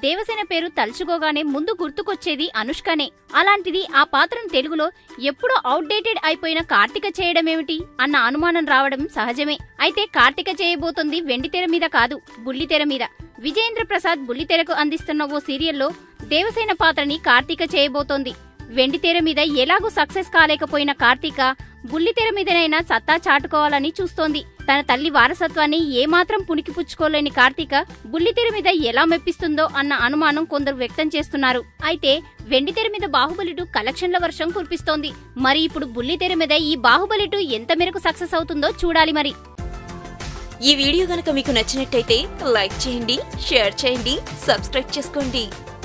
దేవసేన పేరు తలుచుకోగానే ముందు గుర్తుకొచ్చేది అనుష్కనే అలాంటిది ఆ పాత్రను తెలుగులో ఎప్పుడో అవుట్డేటెడ్ అయిపోయిన కార్తీక చేయడమేమిటి అన్న అనుమానం రావడం సహజమే అయితే కార్తీక చేయబోతుంది వెండితెర మీద కాదు బుల్లితెర మీద విజయేంద్ర ప్రసాద్ బుల్లితెరకు అందిస్తున్న ఓ సీరియల్లో దేవసేన పాత్రని కార్తీక చేయబోతోంది వెండితెర మీద ఎలాగూ సక్సెస్ కాలేకపోయిన కార్తీక బుల్లితెర మీదనైనా సత్తా చాటుకోవాలని చూస్తోంది తన తల్లి వారసత్వాన్ని ఏమాత్రం పుణికిపుచ్చుకోలేని కార్తీక బుల్లితెర మీద ఎలా మెప్పిస్తుందో అన్న అనుమానం కొందరు వ్యక్తం చేస్తున్నారు అయితే వెండితెర మీద బాహుబలి టూ కలెక్షన్ల వర్షం కురిపిస్తోంది మరి ఇప్పుడు బుల్లితెర మీద ఈ బాహుబలి టూ ఎంత మేరకు సక్సెస్ అవుతుందో చూడాలి మరి ఈ వీడియో గనక మీకు నచ్చినట్టయితే లైక్ చేయండి షేర్ చేయండి సబ్స్క్రైబ్ చేసుకోండి